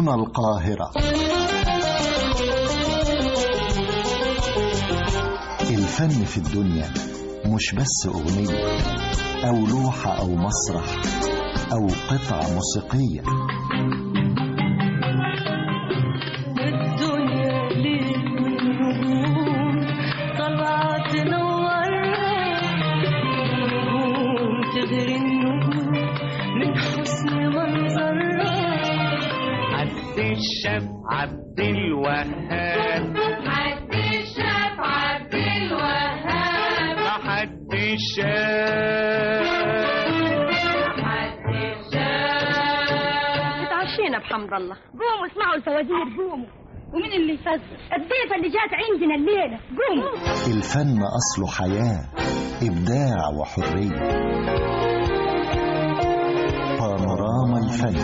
هنا القاهرة الفن في الدنيا مش بس أغنية أو لوحة أو مسرح أو قطعة موسيقية والدنيا ليل ونجوم طلعت تنورها نجوم تغري النجوم من حسن منظرها عبد الشاب عبد الوهاب عبد الشاف عبد الوهاب حد الشاب عبد الشاف اتعشينا بحمد الله قوموا اسمعوا الفوازير قوموا ومين اللي يفزر الضيفة اللي جات عندنا الليلة قوموا الفن أصله حياة إبداع وحرية بانوراما الفن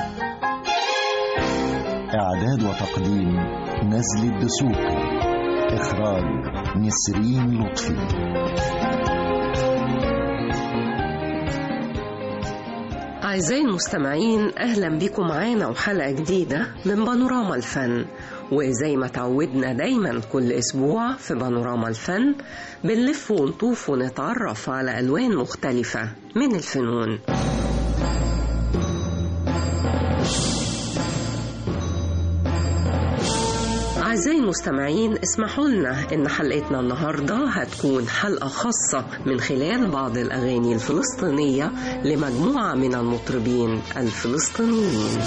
إعداد وتقديم نزل الدسوقي إخراج نسرين لطفي أعزائي المستمعين أهلا بكم معانا وحلقة جديدة من بانوراما الفن وزي ما تعودنا دايما كل أسبوع في بانوراما الفن بنلف ونطوف ونتعرف على ألوان مختلفة من الفنون أعزائي المستمعين اسمحوا لنا إن حلقتنا النهاردة هتكون حلقة خاصة من خلال بعض الأغاني الفلسطينية لمجموعة من المطربين الفلسطينيين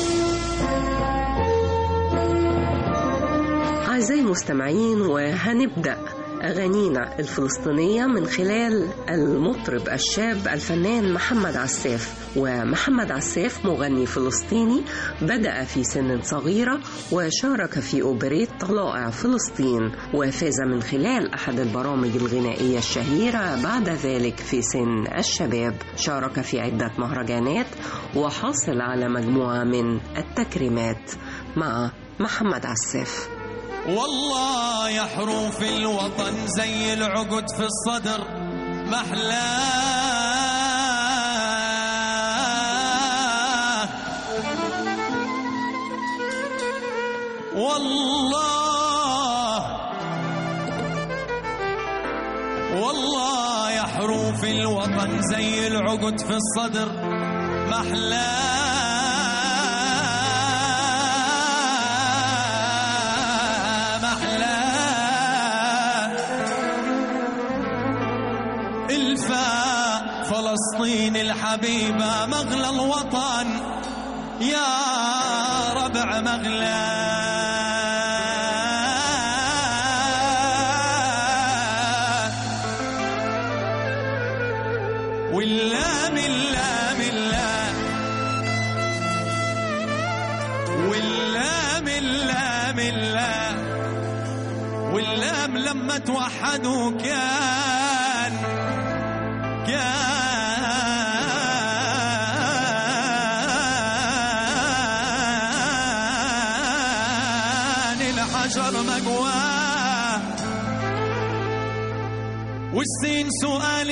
أعزائي المستمعين وهنبدأ أغانينا الفلسطينية من خلال المطرب الشاب الفنان محمد عساف ومحمد عساف مغني فلسطيني بدأ في سن صغيرة وشارك في أوبريت طلائع فلسطين وفاز من خلال أحد البرامج الغنائية الشهيرة بعد ذلك في سن الشباب شارك في عدة مهرجانات وحاصل على مجموعة من التكريمات مع محمد عساف والله يا حروف الوطن زي العقد في الصدر محلاه والله والله يا حروف الوطن زي العقد في الصدر محلاه محلاه الفاء فلسطين الحبيبة مغلى الوطن يا ربع مغلى واللام اللام اللام واللام اللام اللام واللام لما توحدوا كان كان الحجر مقواه والسين سؤال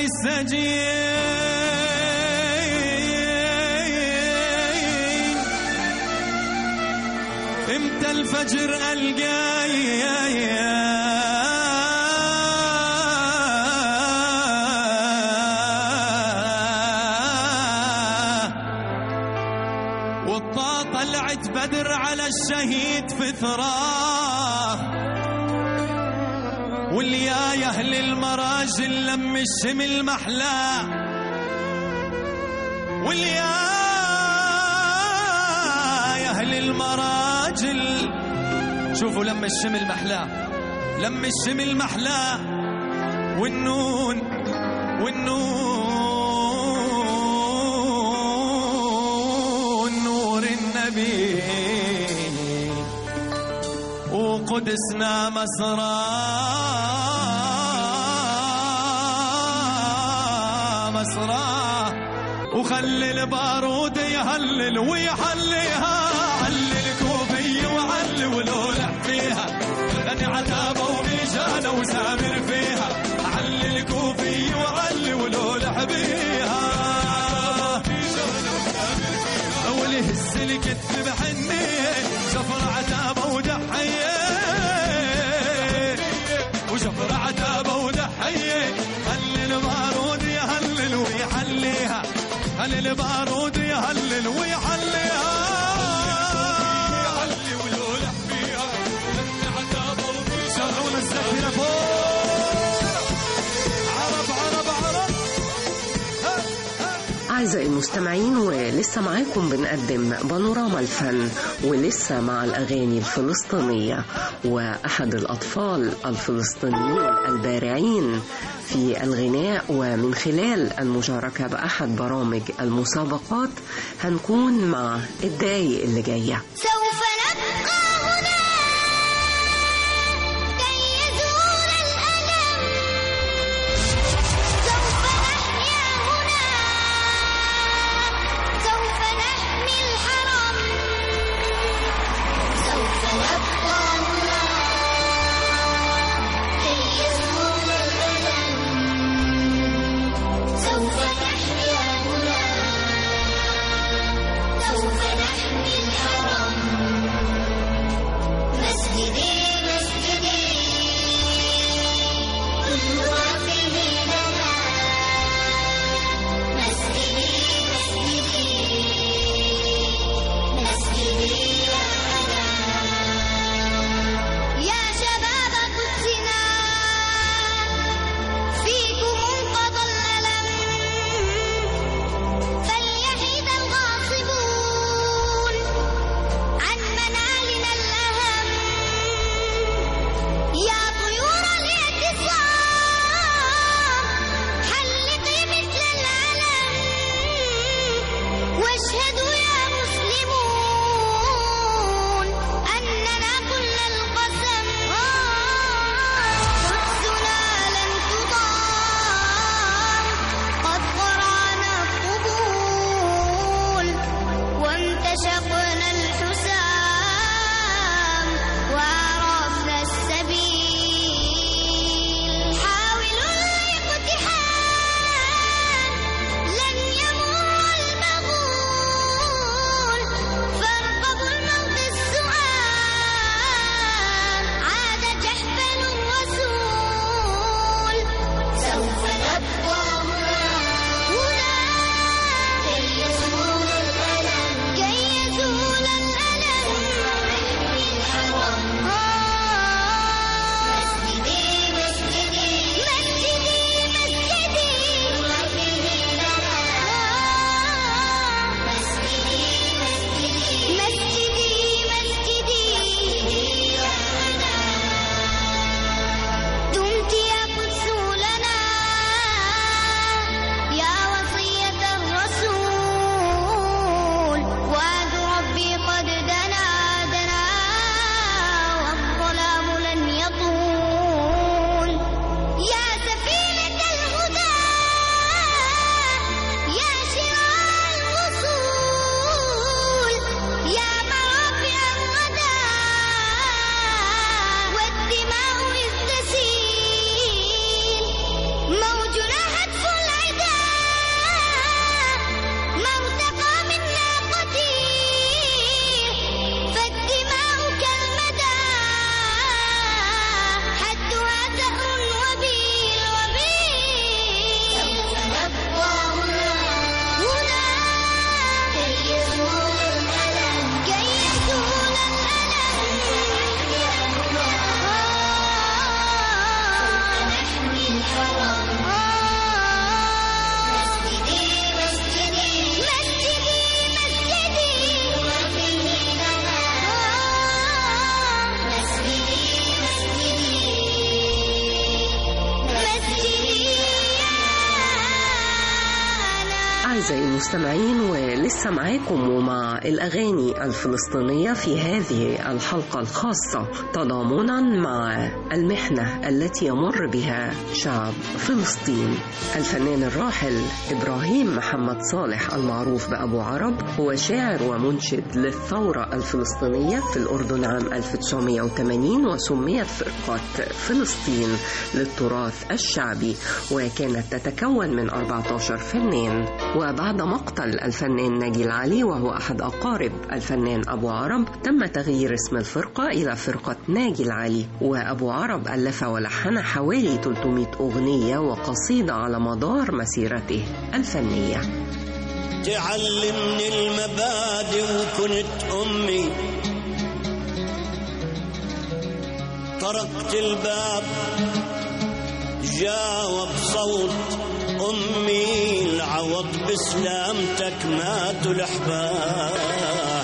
السجين امتى الفجر القاي والطا طلعت بدر على الشهيد في ثراه واليا يا اهل المراجل لم الشمل محلاه واليا يا اهل المراجل شوفوا لما الشمل محلاه لما الشمل محلاه والنون والنون نور النبي وقدسنا مسرى مسرى وخلي البارود يهلل ويحليها علي الكوفي وعلي ولولع فيها غني عتابة وميجانة وسامر فيها علي الكوفي وعلي ولولع بيها والهز الكتف بحنين البارود يهلل ويحليها يحلي ويولع فيها شغلون الزفيرة فوق عرب عرب عرب أعزائي المستمعين ولسه معاكم بنقدم بانوراما الفن ولسه مع الأغاني الفلسطينية وأحد الأطفال الفلسطينيين البارعين في الغناء ومن خلال المشاركة بأحد برامج المسابقات هنكون مع الدقايق اللي جاية سوف نبقى هنا كي يزول الألم سوف نحيا هنا سوف نحمي الحرم سوف نبقى هنا كي يزول الألم سوف نحيا هنا سوف نحمي الحرم مسجدي مسجدي كل وفيه لنا مسجدي مسجدي مسجدي يا أنا يا شباب قدسنا فيكم انقضى الألم فليحيد الغاصبون عن منالنا الأهم يا طيور الاعتصام حلقي مثل العلم واشهدوا يا مسلمون أننا كل القسم قدسنا لن تضام قد قرعنا الطبول وامتشقنا الحسام وعرفنا السبيل حاولوا الاقتحام لن يمر المغول فارقبوا الموت السؤال عاد جحفل الرسول سوف نبقى هنا هنا كي يزول الألم كي يزول الألم نحمي الحرم مسجدي مسجدي مسجدي مسجدي وفيه لنا مسجدي مسجدي مسجدي مسجدي يا أنا دمت يا قدس لنا يا وصية الرسول وعد ربي قد دنا دنا والظلام لن يطول يا سفينة الهدى يا شراع الوصول يا مرافع الردى والدماء إذ تسيل موجنا هتف العدا مرتقى من ناقتي فالدماء كالمدى حدها ثأر وبيل وبيل سوف نبقى هنا هنا كي يزول الألم كي يزول الألم نحمي الحرم مسجدي مسجدي مسجدي مسجدي وفيه لنا مسجدي مسجدي مسجدي يا أنا أعزائي المستمعين ولسه معاكم ومع الأغاني الفلسطينية في هذه الحلقة الخاصة تضامنا مع المحنة التي يمر بها شعب فلسطين الفنان الراحل إبراهيم محمد صالح المعروف بأبو عرب هو شاعر ومنشد للثورة الفلسطينية في الأردن عام 1980 وسميت فرقة فلسطين للتراث الشعبي وكانت تتكون من 14 فنان وبعد مقتل الفنان ناجي العلي وهو أحد أقارب الفنان أبو عرب تم تغيير اسم الفرقة إلى فرقة ناجي العلي وأبو عرب ألف ولحن حوالي 300 أغنية وقصيدة على مدار مسيرته الفنية تعلمني المبادئ وكنت أمي طرقت الباب جاوب صوت أمي العوض بسلامتك ماتوا الأحباب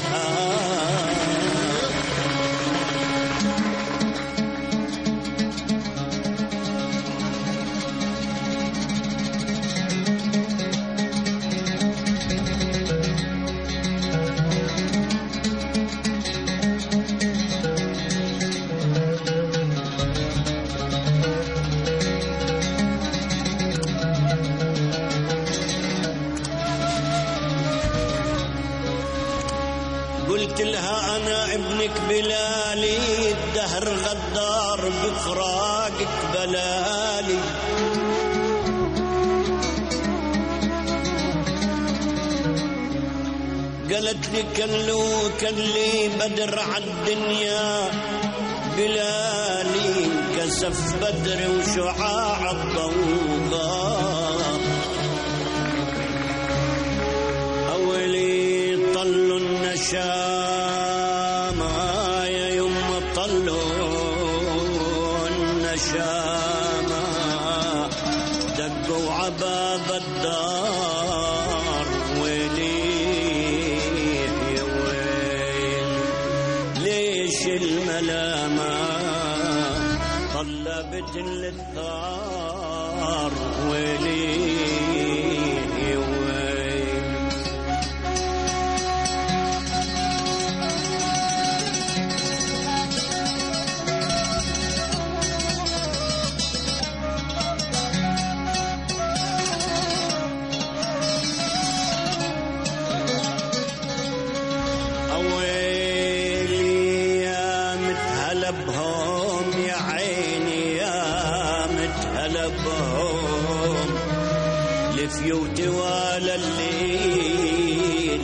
قلت لها أنا ابنك بلالي الدهر غدار بفراقك بلالي قالت لي كلو كلي بدر عالدنيا بلالي كسف بدر وشعاع الضوضاء أولي طلوا النشامة يا يما طلوا النشامة دقوا عباب الدار ويلي يا ويل ليش الملامة طلبت للثار ويلي يا ويل أويلي يا متهلا بهم يا عيني يا متهلا بهم لفيوتي ولا الليل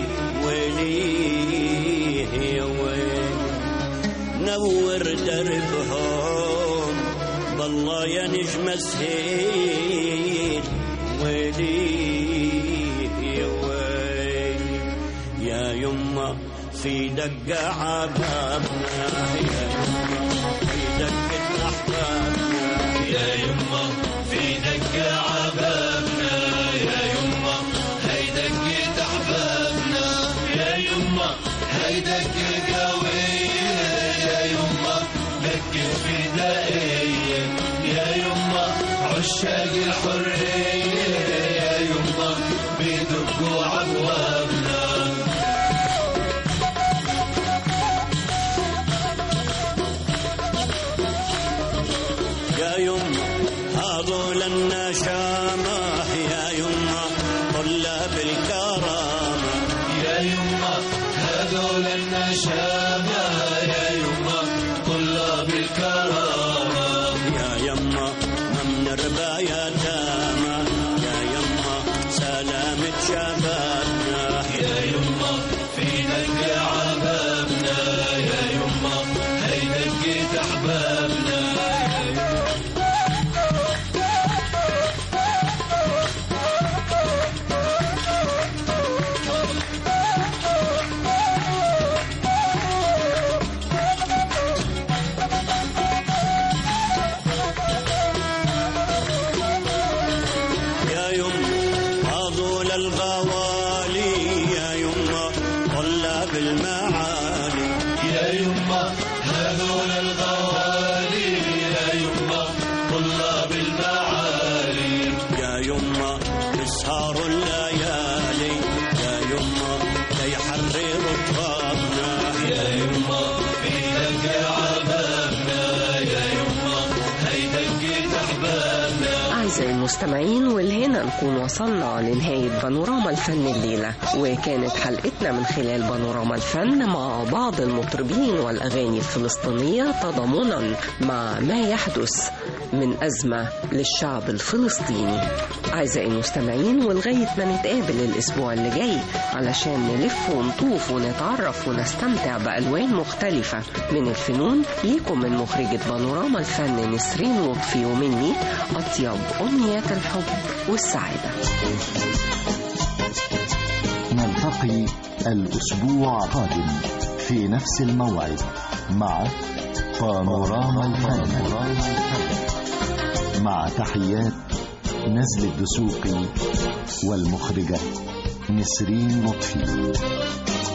ويلي يا ويل نور دربهم بالله يا نجم سهيل ويلي يا ويل يا يما في دقة عبابنا يا يما في دقة أحبابنا يا يما في دقة عبابنا يا يما هي دقة أحبابنا يا يما هي دقة قوية يا يما دقة فدائية يا يما عشاق الحرية يا يما بيدقوا عبوابنا يا يما هذول النشامة يا يما طلاب الكرامة يا يما هذول النشامة يا يما طلاب الكرامة يا يما من ربايا تامة يا يما سلامة شبابنا يا يما في دق عبابنا يا يما هي دقة أحبابنا يا يما هذول الغوالي يا يما طلاب المعالي يا يما هذول الغوالي يا يما طلاب المعالي يا يما يسهروا الليالي يا يما ليحرروا ترابنا يا يما في دق عبابنا يا يما هي دقة أحبابنا أعزائي المستمعين والهنا نكون وصلنا لنهاية بانوراما الفن الليلة وكانت حلقتنا من خلال بانوراما الفن مع بعض المطربين والأغاني الفلسطينية تضامنا مع ما يحدث من أزمة للشعب الفلسطيني أعزائي المستمعين ولغاية ما نتقابل الأسبوع اللي جاي علشان نلف ونطوف ونتعرف ونستمتع بألوان مختلفة من الفنون ليكم من مخرجة بانوراما الفن نسرين لطفي ومني أطيب أمنيات الحب والسعادة نلتقي الأسبوع القادم في نفس الموعد مع بانوراما الفن مع تحيات نزل الدسوقي والمخرجة نسرين لطفي